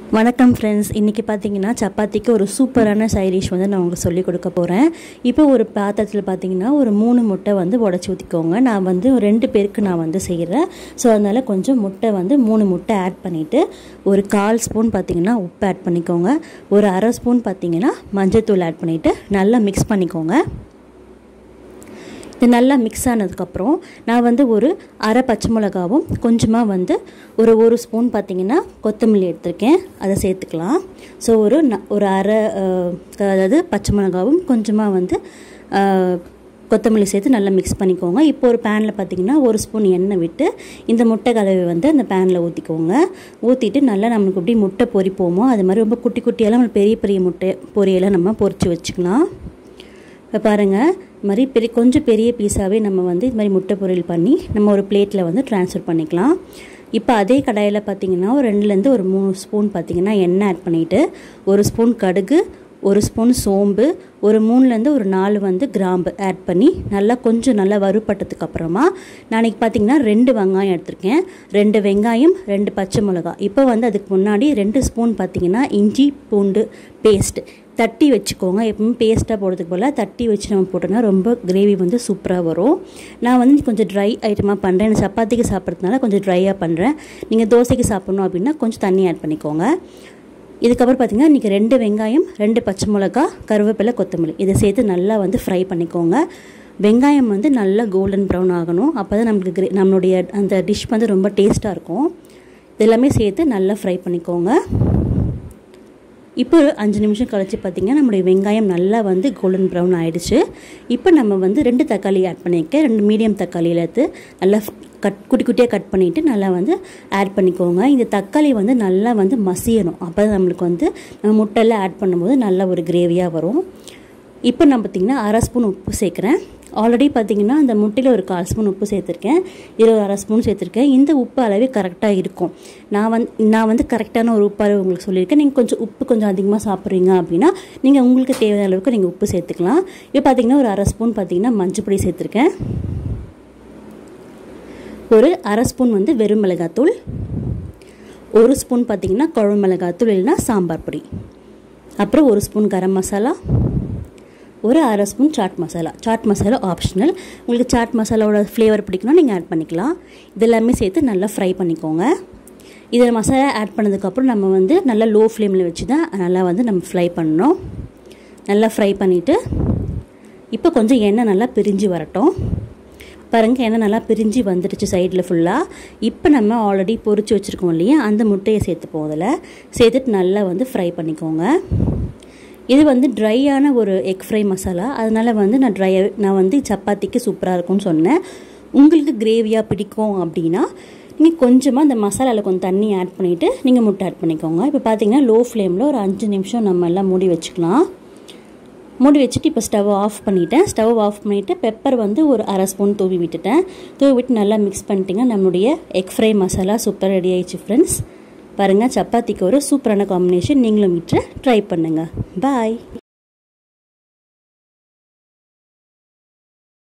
வணக்கம் ஃப்ரெண்ட்ஸ் இன்றைக்கி பார்த்தீங்கன்னா சப்பாத்திக்கு ஒரு சூப்பரான சைடிஷ் வந்து நான் உங்களுக்கு சொல்லிக் கொடுக்க போகிறேன் இப்போ ஒரு பாத்திரத்தில் பார்த்தீங்கன்னா ஒரு மூணு முட்டை வந்து உடச்சி ஊற்றிக்கோங்க நான் வந்து ஒரு ரெண்டு பேருக்கு நான் வந்து செய்கிறேன் ஸோ அதனால் கொஞ்சம் முட்டை வந்து மூணு முட்டை ஆட் பண்ணிவிட்டு ஒரு கால் ஸ்பூன் பார்த்தீங்கன்னா உப்பு ஆட் பண்ணிக்கோங்க ஒரு அரை ஸ்பூன் பார்த்தீங்கன்னா மஞ்சள்தூள் ஆட் பண்ணிவிட்டு நல்லா மிக்ஸ் பண்ணிக்கோங்க இது நல்லா மிக்ஸ் ஆனதுக்கப்புறம் நான் வந்து ஒரு அரை பச்சை மிளகாவும் கொஞ்சமாக வந்து ஒரு ஒரு ஸ்பூன் பார்த்திங்கன்னா கொத்தமல்லி எடுத்திருக்கேன் அதை சேர்த்துக்கலாம் ஸோ ஒரு ந ஒரு அரை அதாவது பச்சை மிளகாவும் கொஞ்சமாக வந்து கொத்தமல்லி சேர்த்து நல்லா மிக்ஸ் பண்ணிக்கோங்க இப்போ ஒரு பேனில் பார்த்தீங்கன்னா ஒரு ஸ்பூன் எண்ணெய் விட்டு இந்த முட்டை கலவை வந்து அந்த பேனில் ஊற்றிக்கோங்க ஊற்றிட்டு நல்லா நம்மளுக்கு எப்படி முட்டை பொரிப்போமோ அது மாதிரி ரொம்ப குட்டி குட்டியெல்லாம் பெரிய பெரிய முட்டை பொரியெல்லாம் நம்ம பொரித்து வச்சுக்கலாம் இப்போ பாருங்கள் இது மாதிரி பெரிய கொஞ்சம் பெரிய பீஸாகவே நம்ம வந்து இது மாதிரி முட்டை பொரியல் பண்ணி நம்ம ஒரு பிளேட்டில் வந்து ட்ரான்ஸ்ஃபர் பண்ணிக்கலாம் இப்போ அதே கடாயில் பார்த்தீங்கன்னா ஒரு ரெண்டுலேருந்து ஒரு மூணு ஸ்பூன் பார்த்தீங்கன்னா எண்ணெய் ஆட் பண்ணிவிட்டு ஒரு ஸ்பூன் கடுகு ஒரு ஸ்பூன் சோம்பு ஒரு மூணுலேருந்து ஒரு நாலு வந்து கிராம்பு ஆட் பண்ணி நல்லா கொஞ்சம் நல்லா வறுப்பட்டதுக்கு அப்புறமா நாளைக்கு பார்த்தீங்கன்னா ரெண்டு வெங்காயம் எடுத்திருக்கேன் ரெண்டு வெங்காயம் ரெண்டு பச்சை மிளகா இப்போ வந்து அதுக்கு முன்னாடி ரெண்டு ஸ்பூன் பார்த்தீங்கன்னா இஞ்சி பூண்டு பேஸ்ட் தட்டி வச்சுக்கோங்க எப்பவுமே பேஸ்ட்டாக போடுறதுக்கு போல் தட்டி வச்சு நம்ம போட்டோம்னா ரொம்ப கிரேவி வந்து சூப்பராக வரும் நான் வந்து கொஞ்சம் ட்ரை ஐட்டமாக பண்ணுறேன் சப்பாத்திக்கு சாப்பிட்றதுனால கொஞ்சம் ட்ரையாக பண்ணுறேன் நீங்கள் தோசைக்கு சாப்பிட்ணும் அப்படின்னா கொஞ்சம் தண்ணி ஆட் பண்ணிக்கோங்க இதுக்கப்புறம் பார்த்திங்கன்னா இன்றைக்கி ரெண்டு வெங்காயம் ரெண்டு பச்சை மிளகா கருவேப்பிலை கொத்தமல்லி இதை சேர்த்து நல்லா வந்து ஃப்ரை பண்ணிக்கோங்க வெங்காயம் வந்து நல்லா கோல்டன் ப்ரௌன் ஆகணும் அப்போ தான் நம்மளுக்கு கிரே நம்மளுடைய அந்த டிஷ் வந்து ரொம்ப டேஸ்ட்டாக இருக்கும் இதெல்லாமே சேர்த்து நல்லா ஃப்ரை பண்ணிக்கோங்க இப்போ ஒரு அஞ்சு நிமிஷம் கழித்து பார்த்திங்கன்னா நம்மளுடைய வெங்காயம் நல்லா வந்து கோல்டன் ப்ரௌன் ஆகிடுச்சு இப்போ நம்ம வந்து ரெண்டு தக்காளி ஆட் பண்ணியிருக்கேன் ரெண்டு மீடியம் தக்காளியில் எடுத்து நல்லா கட் குட்டி குட்டியாக கட் பண்ணிவிட்டு நல்லா வந்து ஆட் பண்ணிக்கோங்க இந்த தக்காளி வந்து நல்லா வந்து மசியணும் அப்போ தான் நம்மளுக்கு வந்து நம்ம முட்டையில் ஆட் பண்ணும்போது நல்ல ஒரு கிரேவியாக வரும் இப்போ நான் பார்த்திங்கன்னா அரை ஸ்பூன் உப்பு சேர்க்குறேன் ஆல்ரெடி பார்த்தீங்கன்னா அந்த முட்டையில் ஒரு கால் ஸ்பூன் உப்பு சேர்த்துருக்கேன் இதில் ஒரு அரை ஸ்பூன் சேர்த்துருக்கேன் இந்த உப்பு அளவே கரெக்டாக இருக்கும் நான் வந்து நான் வந்து கரெக்டான ஒரு உப்பு அளவு உங்களுக்கு சொல்லியிருக்கேன் நீங்கள் கொஞ்சம் உப்பு கொஞ்சம் அதிகமாக சாப்பிட்றீங்க அப்படின்னா நீங்கள் உங்களுக்கு தேவையான அளவுக்கு நீங்கள் உப்பு சேர்த்துக்கலாம் இப்போ பார்த்தீங்கன்னா ஒரு அரை ஸ்பூன் பார்த்தீங்கன்னா மஞ்சள் பொடி சேர்த்துருக்கேன் ஒரு அரை ஸ்பூன் வந்து வெறும் மிளகாத்தூள் ஒரு ஸ்பூன் பார்த்தீங்கன்னா குழம்பு மிளகாத்தூள் இல்லைன்னா சாம்பார் பொடி அப்புறம் ஒரு ஸ்பூன் கரம் மசாலா ஒரு அரை ஸ்பூன் சாட் மசாலா சாட் மசாலா ஆப்ஷனல் உங்களுக்கு சாட் மசாலாவோட ஃப்ளேவர் பிடிக்கணும் நீங்கள் ஆட் பண்ணிக்கலாம் இதெல்லாமே சேர்த்து நல்லா ஃப்ரை பண்ணிக்கோங்க இதில் மசாலா ஆட் பண்ணதுக்கப்புறம் நம்ம வந்து நல்லா லோ ஃப்ளேமில் வச்சு தான் நல்லா வந்து நம்ம ஃப்ரை பண்ணணும் நல்லா ஃப்ரை பண்ணிவிட்டு இப்போ கொஞ்சம் எண்ணெய் நல்லா பிரிஞ்சு வரட்டும் பாருங்கள் எண்ணெய் நல்லா பிரிஞ்சு வந்துடுச்சு சைடில் ஃபுல்லாக இப்போ நம்ம ஆல்ரெடி பொரிச்சு வச்சுருக்கோம் இல்லையா அந்த முட்டையை சேர்த்துப்போம் அதில் சேர்த்துட்டு நல்லா வந்து ஃப்ரை பண்ணிக்கோங்க இது வந்து ட்ரையான ஒரு எக் ஃப்ரை மசாலா அதனால் வந்து நான் ட்ரை நான் வந்து சப்பாத்திக்கு சூப்பராக இருக்கும்னு சொன்னேன் உங்களுக்கு கிரேவியாக பிடிக்கும் அப்படின்னா நீங்கள் கொஞ்சமாக இந்த மசாலாவில் கொஞ்சம் தண்ணி ஆட் பண்ணிவிட்டு நீங்கள் முட்டை ஆட் பண்ணிக்கோங்க இப்போ பார்த்தீங்கன்னா லோ ஃப்ளேமில் ஒரு அஞ்சு நிமிஷம் நம்ம எல்லாம் மூடி வச்சுக்கலாம் மூடி வச்சுட்டு இப்போ ஸ்டவ் ஆஃப் பண்ணிவிட்டேன் ஸ்டவ் ஆஃப் பண்ணிவிட்டு பெப்பர் வந்து ஒரு அரை ஸ்பூன் தூவி விட்டுட்டேன் தூவி விட்டு நல்லா மிக்ஸ் பண்ணிட்டீங்கன்னா நம்மளுடைய egg fry masala super ready ஆயிடுச்சு ஃப்ரெண்ட்ஸ் பாருங்கள் சப்பாத்திக்கு ஒரு சூப்பரான காம்பினேஷன் நீங்களும் விட்டு ட்ரை பண்ணுங்கள் பாய்